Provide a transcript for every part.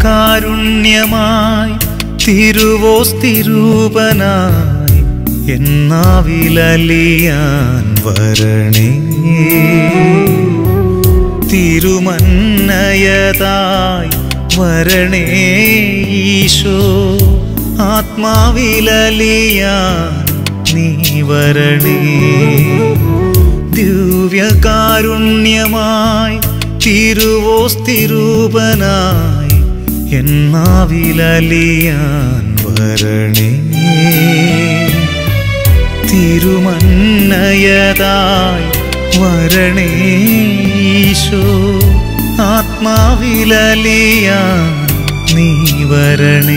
ദിവ്യകാരുണ്യമായി തിരുവോസ്തിരൂപനായി എന്നാവിലലിയാൻ വരണേ തിരുമന്നയതായി വരണേ ഈശോ ആത്മാവിലലിയാൻ നീ വരണേ ദിവ്യകാരുണ്യമായി തിരുവോസ്തിരൂപനായി എന്നാവിലലിയാൻ വരണേ തിരുമന്നയതായി വരണേ ഈശോ ആത്മാവിലലിയാൻ നീ വരണേ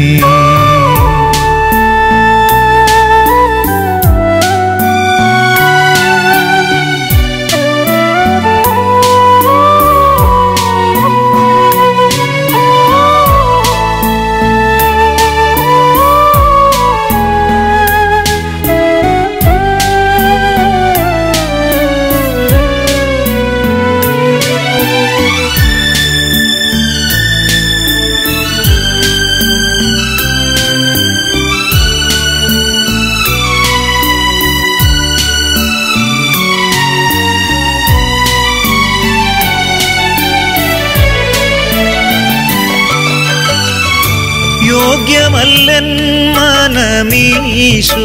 യോഗ്യമല്ലൻ മനമീശോ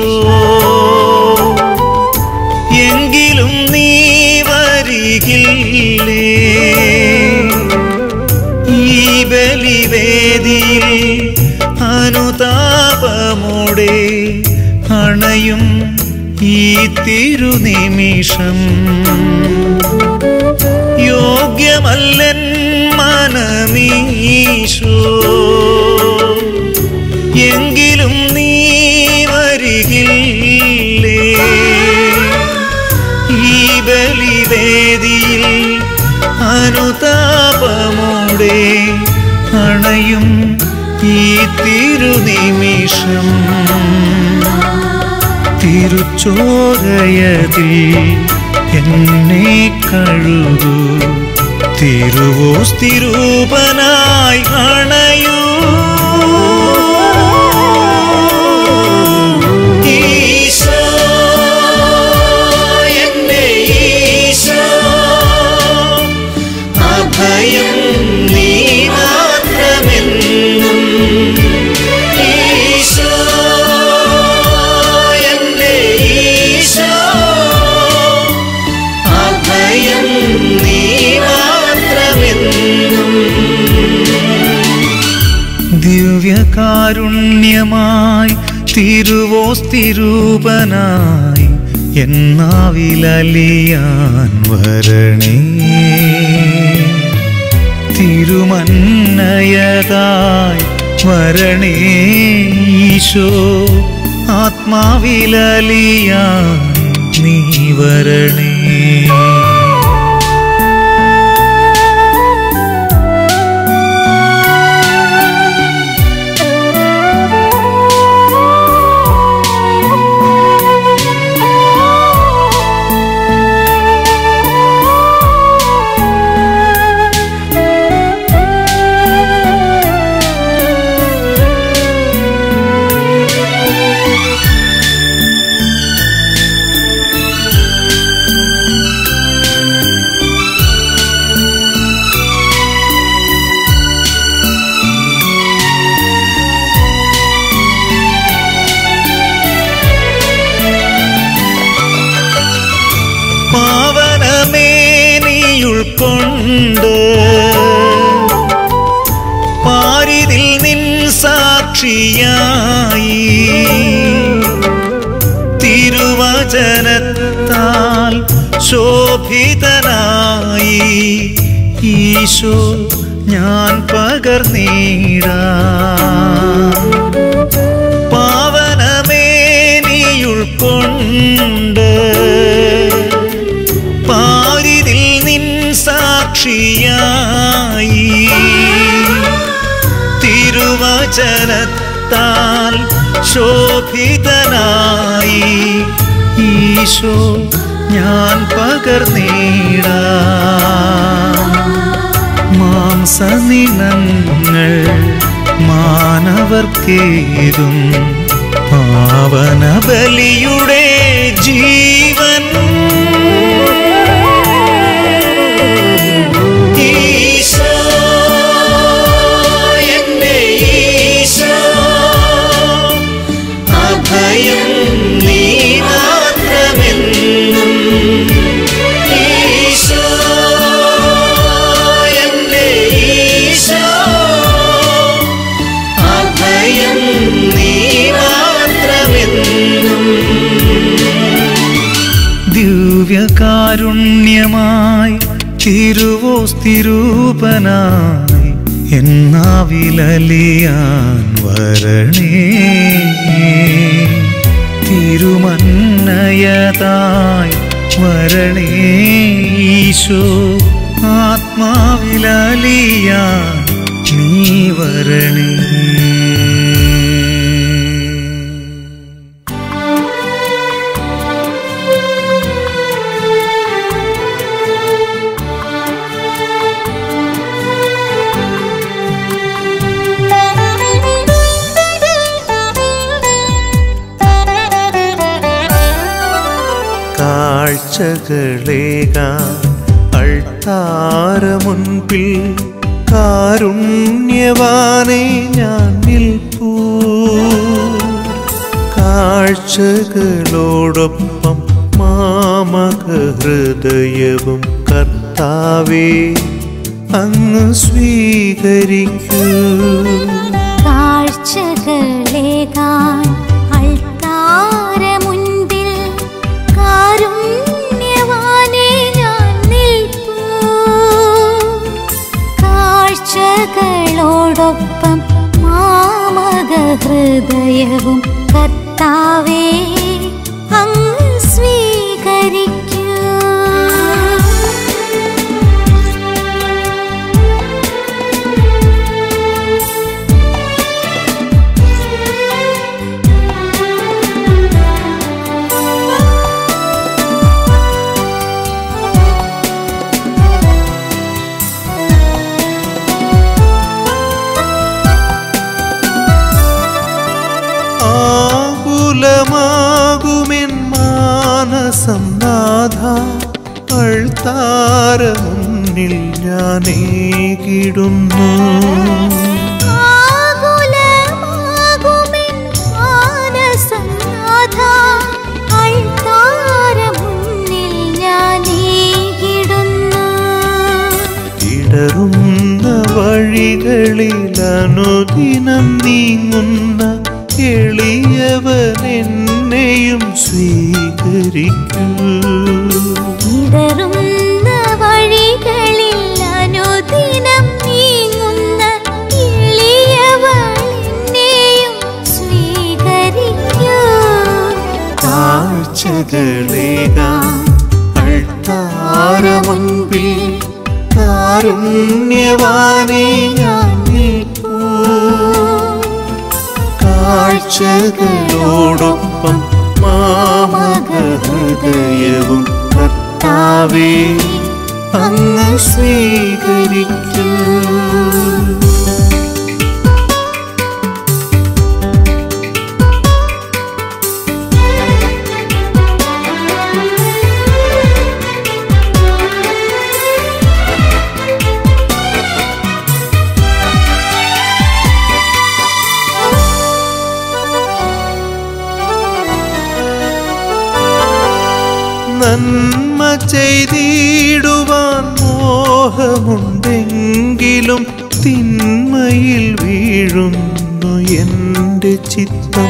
എങ്കിലും നീ വരികില്ലേ ഈ ബലിവേദിയിൽ അനുതാപമോടെ അണയും ഈ തിരുനിമിഷം യോഗ്യമല്ലൻ മനമീശോ എങ്കിലും നീ വരികില്ലേ ഈ ബലിവേദിയിൽ അനുതാപമോടെ അണയും ഈ തിരുനിമിഷം തിരുച്ചോരയതിൽ എന്നെ കഴുകൂ തിരുവോസ്തിരൂപനായി അണയൂ ഈശോ എന്റെ ഈശോ അഭയം നീ മാത്രമെന്നും ഈശോ എന്റെ ഈശോ അഭയം നീ മാത്രമെന്നും ദിവ്യകാരുണ്യമായി തിരുവോസ്തിരൂപനായി എന്നാവിലലിയാൻ വരണേ തിരുമന്നയതായി വരണേ ഈശോ ആത്മാവിലലിയാൻ നീ വരണേ പാവനമേനിയുൾക്കൊണ്ട് പാരിതിൽ നിൻ സാക്ഷിയായി തിരുവചനത്താൽ ശോഭിതനായി ഈശോ ഞാൻ പകർന്നീടാ പാവനമേനിയുൾക്കൊണ്ട് പാരിതിൽ നിൻ സാക്ഷിയായി തിരുവചനത്താൽ ശോഭിതനായി ഈശോ ഞാൻ പകർന്നീടാ മാംസനിണങ്ങൾ മാനവർക്കേതും പാവന ബലിയുടെ ജീവൻ ഈശോ എന്റെ ഈശോ അഭയം നീ മാത്രമെന്നും ഈശോ എന്റെ ഈശോ അഭയം നീ മാത്രമെന്നും ദിവ്യകാരുണ്യമായി തിരുവോസ്തിരൂപനായി എന്നാവിലലിയാൻ വരണേ തിരുമന്നയതായി വരണേ ഈശോ ആത്മാവിലലിയാൻ നീ വരണേ കാഴ്ചകളേക അൾത്താര മുൻപിൽ കാരുണ്യവാനെ ഞാൻ നിൽപ്പൂ കാഴ്ചകളോടൊപ്പം മാമക ഹൃദയവും കർത്താവേ അങ്ങ് സ്വീകരിക്കൂ കാഴ്ചകളേകാൻ അൾത്താര മുൻപിൽ കാരുണ്യവാനെ ഞാൻ നിൽപ്പൂ കാഴ്ചകളോടൊപ്പം മാമക ഹൃദയവും കർത്താവേ അങ്ങ് സ്വീകരിക്കൂ ആകുലമാകുമെൻ മാനസം നാഥ അൾത്താര മുന്നിൽ ഞാനേകിടുന്നു ആകുലമാകുമെൻ മാനസനാഥ, അൾത്താര മുന്നിൽ ഞാനീകിടുന്നു. ഇടറുന്ന വഴികളിൽ അനുദിനം നീങ്ങുന്ന എളിയവൻ എന്നെയും സ്വീകരിക്കൂ ഇടറുന്ന വഴികളിൽ അനുദിനം നീങ്ങുന്ന എളിയവളെന്നെയും സ്വീകരിക്കൂ. കാഴ്ചകളേകാൻ അൾത്താര മുൻപിൽ കാരുണ്യവാനെ ഞാൻ നിൽപ്പൂ കാഴ്ചകളോടൊപ്പം മാമക ഹൃദയവും കർത്താവേ അങ്ങ് സ്വീകരിക്കൂ നന്മ ചെയ്തിടുവാൻ മോഹമുണ്ടെങ്കിലും തിന്മയിൽ വീഴുന്നു എൻ്റെ ചിത്തം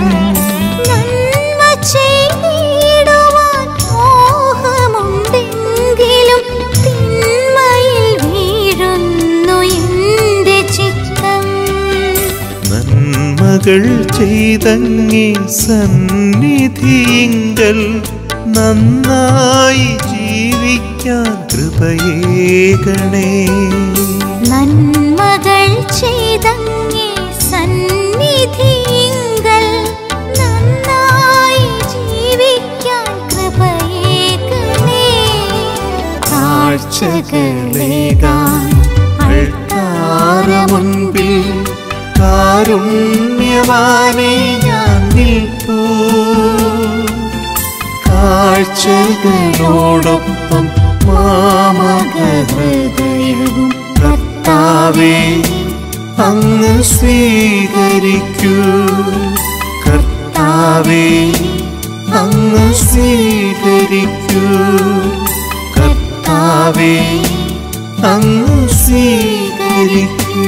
നന്മ ചെയ്തിടുവാൻ മോഹമുണ്ടെങ്കിലും തിന്മയിൽ വീഴുന്നു എന്റെ ചിത്തം നന്മകൾ ചെയ്തങ്ങി സന്നിധിയിങ്കൽ നന്നായി ജീവിക്കാൻ കൃപയേകണേ നന്മകൾ ചെയ്തങ്ങേ സന്നിധിയിങ്കൽ നന്നായി ജീവിക്കാൻ കൃപയേകണേ കാഴ്ചകളേകാൻ മുൻപിൽ കാരുണ്യവാനെ ഞാൻ നിൽപ്പൂ കാഴ്ചകളോടൊപ്പം മാമകഹൃദയവും കർത്താവേ അങ്ങ് സ്വീകരിക്കൂ കർത്താവേ അങ്ങ് സ്വീകരിക്കൂ കർത്താവേ അങ്ങ് സ്വീകരിക്കൂ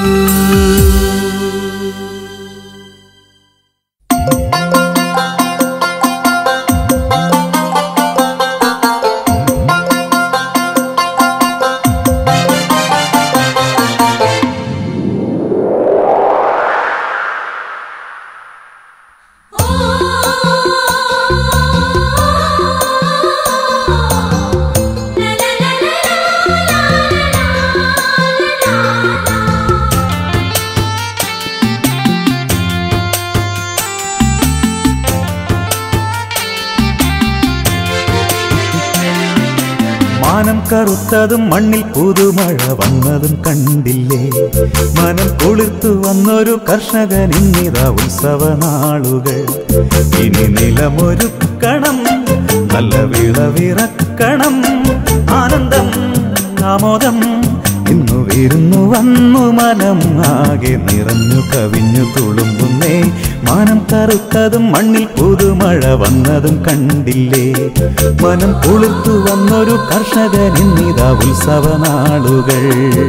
മാനം കറുത്തതും മണ്ണിൽ പുതുമഴ വന്നതും കണ്ടില്ലേ മനം കുളിർത്തു വന്നൊരു കർഷകൻ ഇന്നിതാ ഉത്സവ നാളുകൾ ഇനി നിലമൊരുക്കണം നല്ല വിളവിറക്കണം ആനന്ദം ആമോദം ഇന്നു വിരുന്നു വന്നു മനം ആകെ നിറഞ്ഞു കവിഞ്ഞു തുളുമ്പുന്നേ മാനം കറുത്തതും മണ്ണിൽ പുതുമഴ വന്നതും കണ്ടില്ലേ മനം കുളിർത്തു വന്നൊരു കർഷകൻ ഇന്നിതാ ഉത്സവ നാളുകൾ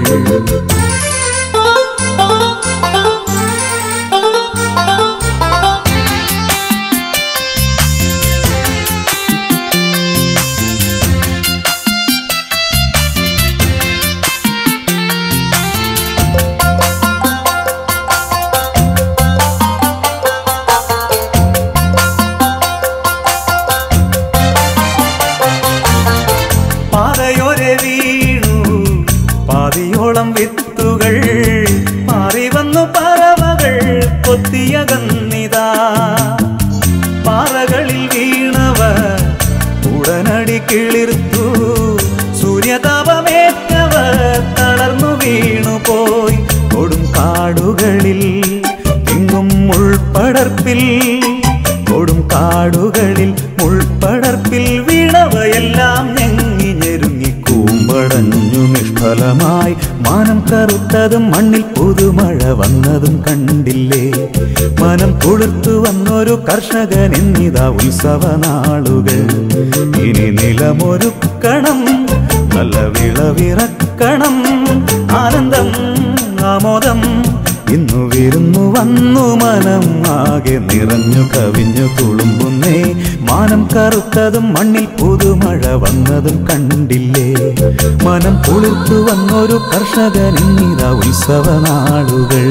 പാതയോരെ വീണു പാതിയോളം വിത്തുകൾ മാറി വന്നു പറവകൾ കൊത്തിയകന്നിതാ പാറകളിൽ വീണവർ ഉടനടി കിളിർത്തു സൂര്യതാപമേറ്റവർ തളർന്നു വീണു പോയി കൊടും കാടുകളിൽ എങ്ങും മുൾപ്പടർപ്പിൽ കൊടും കാടുകളിൽ മുൾപ്പടർപ്പിൽ വീണവയെല്ലാം ഞെങ്ങി ഞെരുങ്ങി കൂമ്പടഞ്ഞു നിഷ്ഫലമായി മാനം കറുത്തതും മണ്ണിൽ പുതുമഴ വന്നതും കണ്ടില്ലേ മനം കൊളുത്തു വന്നൊരു കർഷകൻ എന്നിതാ ഉത്സവ നാളുകൾ ഇനി നിലമൊരുക്കണം നല്ല വിളവിറക്കണം ആനന്ദം ആമോദം ഇന്നു വിരുന്നു വന്നു മനം ആകെ നിറഞ്ഞു കവിഞ്ഞു തുളുമ്പുന്നേ മാനം കറുത്തതും മണ്ണിൽ പുതുമഴ വന്നതും കണ്ടില്ലേ മനം കുളിർത്തു വന്നൊരു കർഷകൻ ഇന്നിതാ ഉത്സവ നാളുകൾ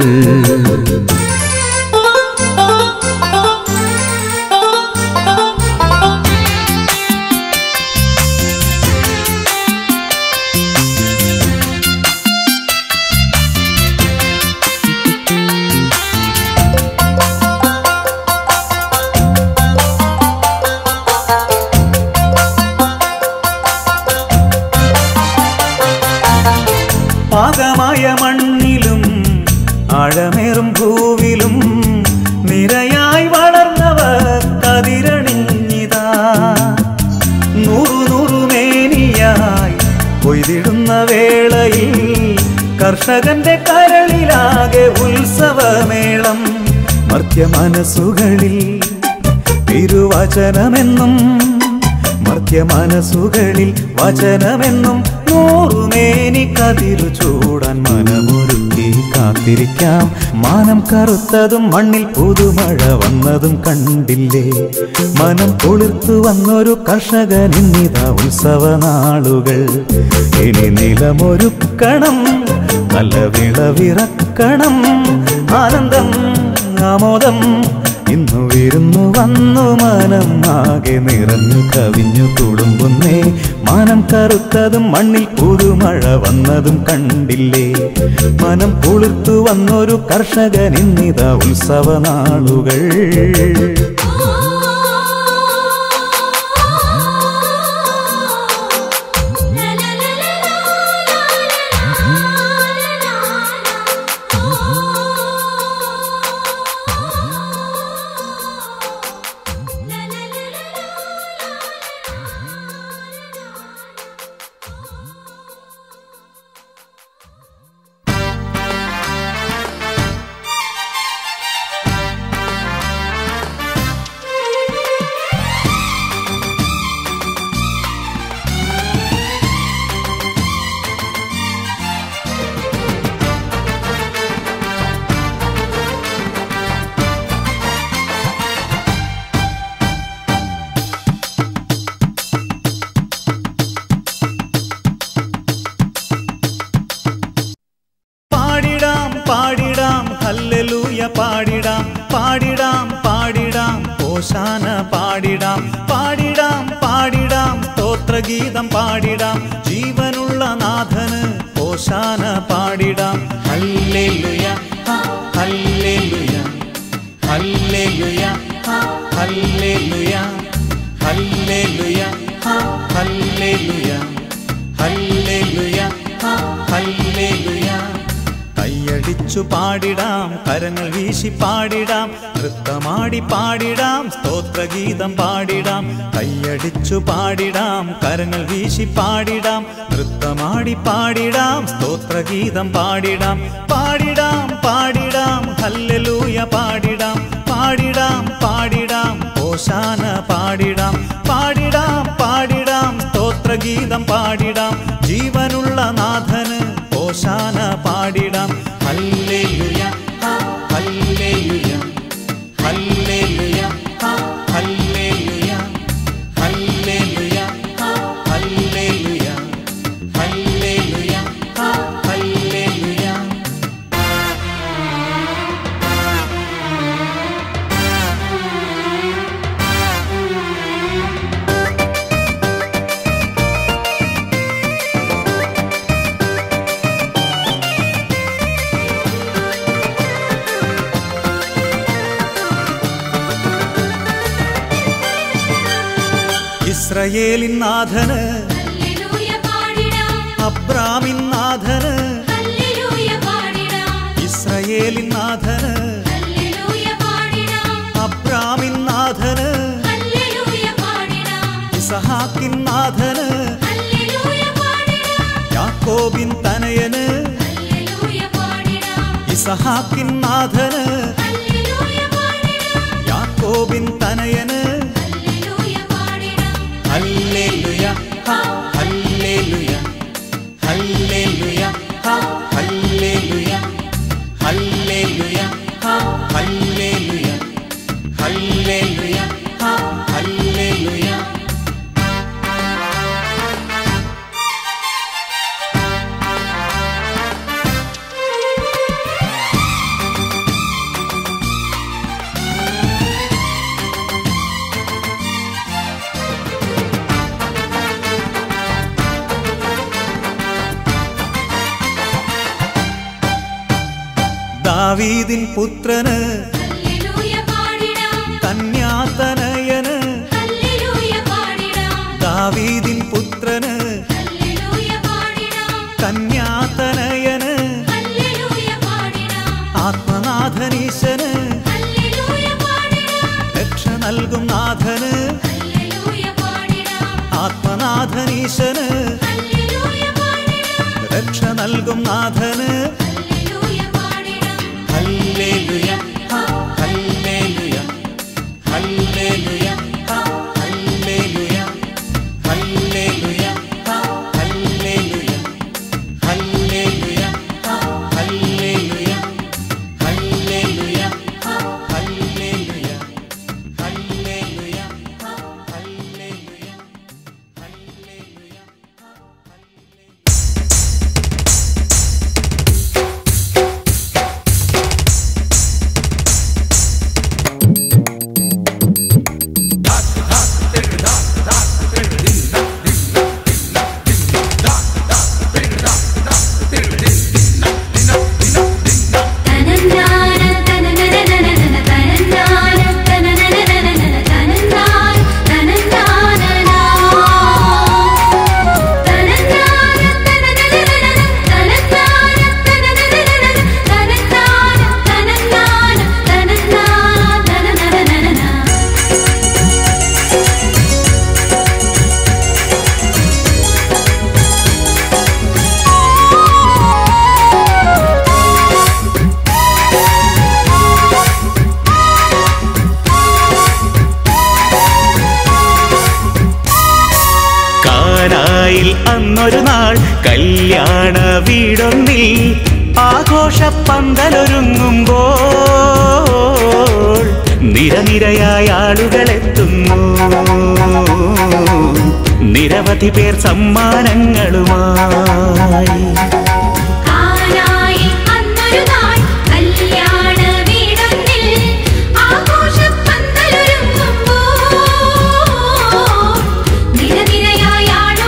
പാകമായ മണ്ണിലും ആഴമേറും ഭൂവിലും നിരയായി വളർന്നവർ കതിരണിഞ്ഞിതാ നൂറു നൂറു മേനിയായി കൊയ്തിടുന്ന വേളയിൽ കർഷകന്റെ കരളിലാകെ ഉത്സവമേളം മർത്യ മനസ്സുകളിൽ തിരുവചനമെന്നും മർത്യ മനസ്സുകളിൽ വചനമെന്നും നൂറുമേനി കതിരു ചൂടാൻ മനമൊരുക്കി കാത്തിരിക്കാം മാനം കറുത്തതും മണ്ണിൽ പുതുമഴ വന്നതും കണ്ടില്ലേ മനം കൊളുത്തു വന്നൊരു കർഷകൻ ഇന്നിതാ ഉത്സവ നാളുകൾ ഇനി നിലമൊരുക്കണം നല്ല വിളവിറക്കണം ആനന്ദം ആമോദം ഇന്നു വിരുന്നു വന്നു മാനം ആകെ നിറഞ്ഞു കവിഞ്ഞു തുളുമ്പുന്നേ മാനം കറുത്തതും മണ്ണിൽ പുതുമഴ വന്നതും കണ്ടില്ലേ മനം കുളിർത്തു വന്നൊരു കർഷകൻ ഇന്നിതാ ഉത്സവ നാളുകൾ la la la la la la la la la സ്തോത്രഗീതം പാടിടാം ജീവനുള്ള നാഥന് ഓശാന പാടിടാം ഹല്ലേലുയ ഹ, ഹല്ലേലുയ ഹല്ലേലുയ ഹ, ഹല്ലേലുയ ഹല്ലേലുയ ഹ, ഹല്ലേലുയ ഹല്ലേലുയ ഹ, ഹല്ലേലുയ കൈയടിച്ചു പാടിടാം കരങ്ങൾ വീശി പാടിടാം നൃത്തമാടി പാടിടാം സ്തോത്രഗീതം പാടിടാം കൈയടിച്ചു പാടിടാം കരങ്ങൾ വീശി പാടിടാം നൃത്തമാടി പാടിടാം സ്തോത്രഗീതം പാടിടാം പാടിടാം പാടിടാം ഹല്ലലൂയ പാടിടാം പാടിടാം പാടിടാം ഓശാന പാടിടാം പാടിടാം പാടിടാം സ്തോത്രഗീതം പാടിടാം ജീവനുള്ള നാഥന് ഓശാന പാടിടാം ഹല്ലേലൂയ ഹ, ഹല്ലേലൂയ ഹല്ലേലൂയ ഹ, ഹല്ലേലൂയ ഹല്ലേലൂയ ഹ, ഹല്ലേലൂയ ഹല്ലേലൂയ ഹ, ഹല്ലേലൂയ ഇസ്രയേലിൻ നാഥന് ഹല്ലേലൂയ പാടിടാം അബ്രാമിൻ നാഥന് ഹല്ലേലൂയ പാടിടാം ഇസ്രയേലിൻ നാഥന് ഹല്ലേലൂയ പാടിടാം അബ്രാമിൻ നാഥന് ഹല്ലേലൂയ പാടിടാം ഇസഹാക്കിൻ നാഥന് ഹല്ലേലൂയ പാടിടാം യാക്കോബിൻ തനയന് ഹല്ലേലൂയ പാടിടാം ഇസഹാക്കിൻ നാഥന് ഹല്ലേലൂയ പാടിടാം യാക്കോബിൻ തനയന് ഹല്ലേലൂയ പാടിടാം ഹല്ലേലൂയ ഹ, ഹല്ലേലൂയ ഹല്ലേലൂയ ഹ, ഹല്ലേലൂയ ഹല്ലേലൂയ ഹ, ഹല്ലേലൂയ ഹല്ലേലൂയ ഹ, ഹല്ലേലൂയ ദാവീദിൻ പുത്രന് ഹല്ലേലൂയ പാടിടാം കന്യാതനയന് ഹല്ലേലൂയ പാടിടാം ദാവീദിൻ പുത്രന് ഹല്ലേലൂയ പാടിടാം കന്യാതനയന് ഹല്ലേലൂയ പാടിടാം ആത്മനാഥനീശന് ഹല്ലേലൂയ പാടിടാം രക്ഷ നൽകും നാഥന് ഹല്ലേലൂയ പാടിടാം ആത്മനാഥനീശന് ഹല്ലേലൂയ പാടിടാം രക്ഷ നൽകും നാഥന് ഹല്ലേലൂയ പാടിടാം ഹല്ലേലൂയ ഹ, ഹല്ലേലൂയ ഹല്ലേലൂയ ഹ, ഹല്ലേലൂയ ഹല്ലേലൂയ ഹ, ഹല്ലേലൂയ ഹല്ലേലൂയ ഹ, ഹല്ലേലൂയ ഹല്ലേലൂയ ഹ, ഹല്ലേലൂയ ഹല്ലേലൂയ ഹ, ഹല്ലേലൂയ ഹല്ലേലൂയ തനന്നാന തനനനനനന തനന്നാന തനനനനനന തനന്നാന തനന്നാനനാ തനന്നാന തനനനനന തനന്നാന തനനനനന തനന്നാന തനന്നാന തനന്നാന തനനനനന കാനായിൽ അന്നൊരു നാൾ കല്യാണ വീടൊന്നിൽ ആഘോഷ പന്തലൊരുങ്ങുമ്പോൾ നിരനിരയായ ആളുകൾ എത്തുന്നു നിരവധി പേർ സമ്മാനങ്ങളുമായി കാനായി അന്നൊരു നാൾ കല്യാണ വീടൊന്നിൽ ആഘോഷപ്പന്തലൊരുങ്ങുമ്പോൾ നിരനിരയായ ആളുകൾ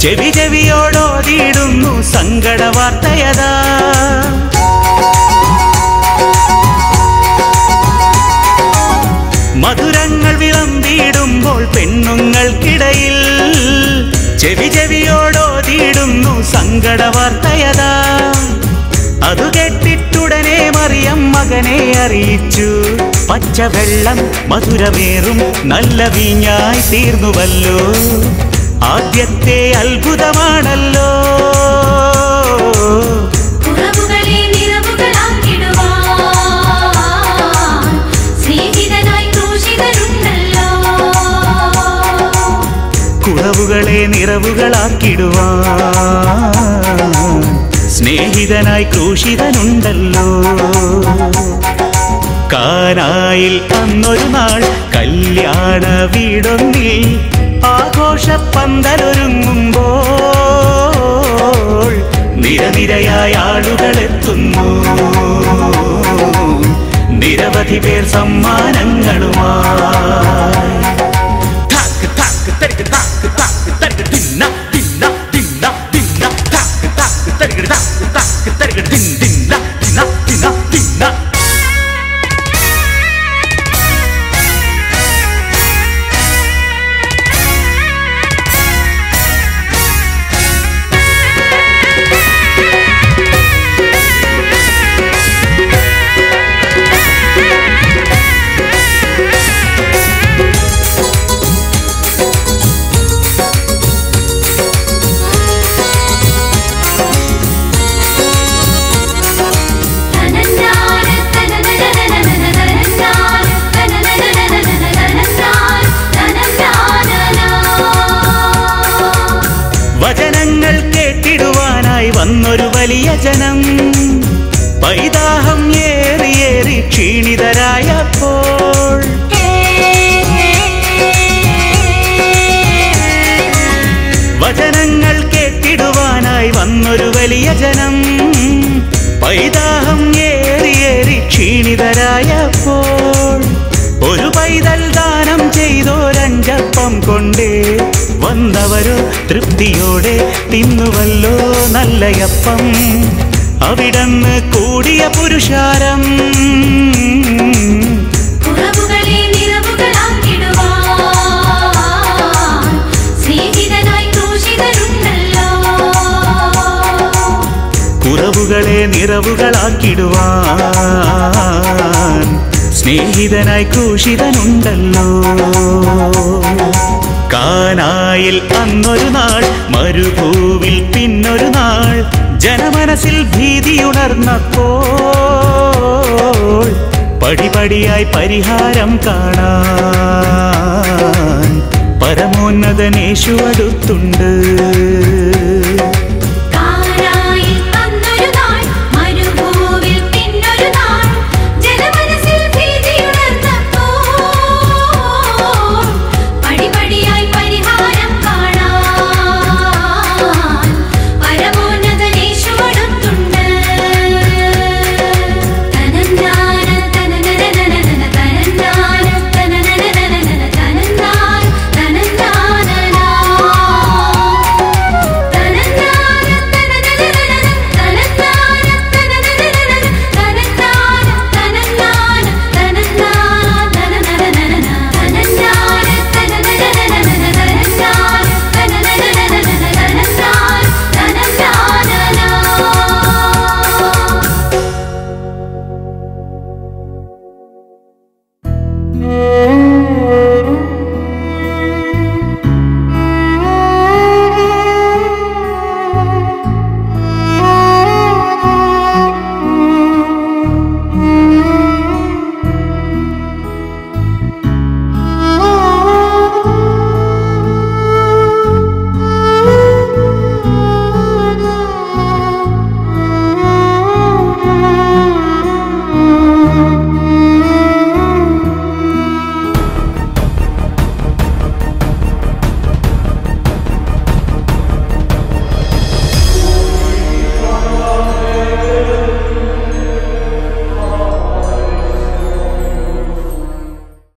ചെവി ചെവിയോടോതിയിടുന്നു സങ്കട വാർത്തയതാ മധുരങ്ങൾ വിളമ്പിടുമ്പോൾ പെണ്ണുങ്ങൾക്കിടയിൽ ചെവി ചെവിയോടോതിയിടുന്നു സങ്കട വാർത്തയതാ അതു കേട്ടിട്ടുടനെ മറിയം മകനെ അറിയിച്ചു പച്ചവെള്ളം മധുരമേറും നല്ല വീഞ്ഞായി തീർന്നുവല്ലോ ആദ്യത്തെ അത്ഭുതമാണല്ലോ കുറവുകളെ നിറവുകളാക്കിടുവാൻ സ്നേഹിതനായി ക്രൂശിതനുണ്ടല്ലോ കുറവുകളെ നിറവുകളാക്കിടുവാൻ സ്നേഹിതനായി ക്രൂശിതനുണ്ടല്ലോ കാനായിൽ അന്നൊരു നാൾ കല്യാണ വീടൊന്നിൽ ആഘോഷപ്പന്തലൊരുങ്ങുമ്പോൾ നിരനിരയായ ആളുകൾ എത്തുന്നു നിരവധി പേർ സമ്മാനങ്ങളുമായി താക്ക് താക്ക് തരിക താക്ക് താക്ക് തരിക തിന്ന തിന്ന തിന്ന തിന്ന താക്ക് താക്ക് തരിക താക്ക് താക്ക് തരിക തിൻ തിന്ന തിന്ന തിന്ന തിന്ന തനന്നാന തനനനനനനന തനന്നാന തനനനനനനന തനന്നാന തനന്നാനനാ വചനങ്ങൾ കേട്ടിടുവാനായി വന്നൊരു വലിയ ജനം പൈതാഹം ഏറിയേറി ക്ഷീണിതരായപ്പോൾ വചനങ്ങൾ കേട്ടിടുവാനായി വന്നൊരു വലിയ ജനം പൈതാഹം ഏറിയേറി ക്ഷീണിതരായപ്പോൾ ഒരു പൈതൽ ദാനം ചെയ്തോരഞ്ചപ്പം കൊണ്ടേ വന്നവരോ തൃപ്തിയോടെ തിന്നുവല്ലോ നല്ലയപ്പം അവിടന്ന് കൂടിയ പുരുഷാരം കുറവുകളെ നിറവുകളാക്കിടുവാൻ സ്നേഹിതനായി ക്രൂശിതനുണ്ടല്ലോ കുറവുകളെ നിറവുകളാക്കിടുവാൻ സ്നേഹിതനായി ക്രൂശിതനുണ്ടല്ലോ കാനായിൽ അന്നൊരു നാൾ മരുഭൂവിൽ പിന്നൊരു നാൾ ജനമനസ്സിൽ ഭീതിയുണർന്നപ്പോൾ പടിപടിയായി പരിഹാരം കാണാൻ പരമോന്നതനേശു അടുത്തുണ്ട്